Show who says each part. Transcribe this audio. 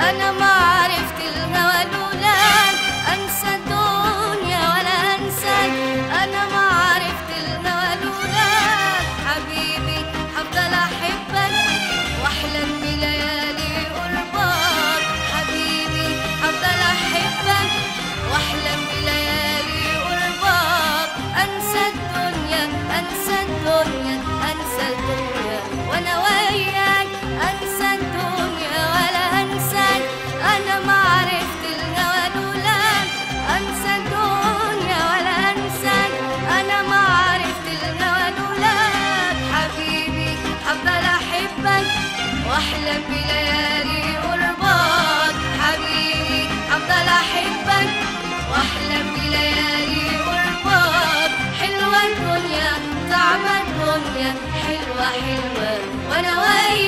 Speaker 1: انا ما عرفت الهوى لولاك انسى الدنيا ولا انساك انا ما عرفت الهوى لولاك حبيبي هفضل احبك واحلم بليالي قربك حبيبي هفضل احبك واحلم بليالي قربك انسى الدنيا انسى الدنيا انسى الدنيا وانا وياك انسى الدنيا ولا انساك انا ما عرفت الهوى لولاك انسى الدنيا ولا انساك انا ما عرفت الهوى لولاك حبيبي هفضل احبك واحلم بليالي قربك حبيبي هفضل احبك واحلم بليالي قربك حلوه الدنيا طعم الدنيا حلوه حلوه وانا وياك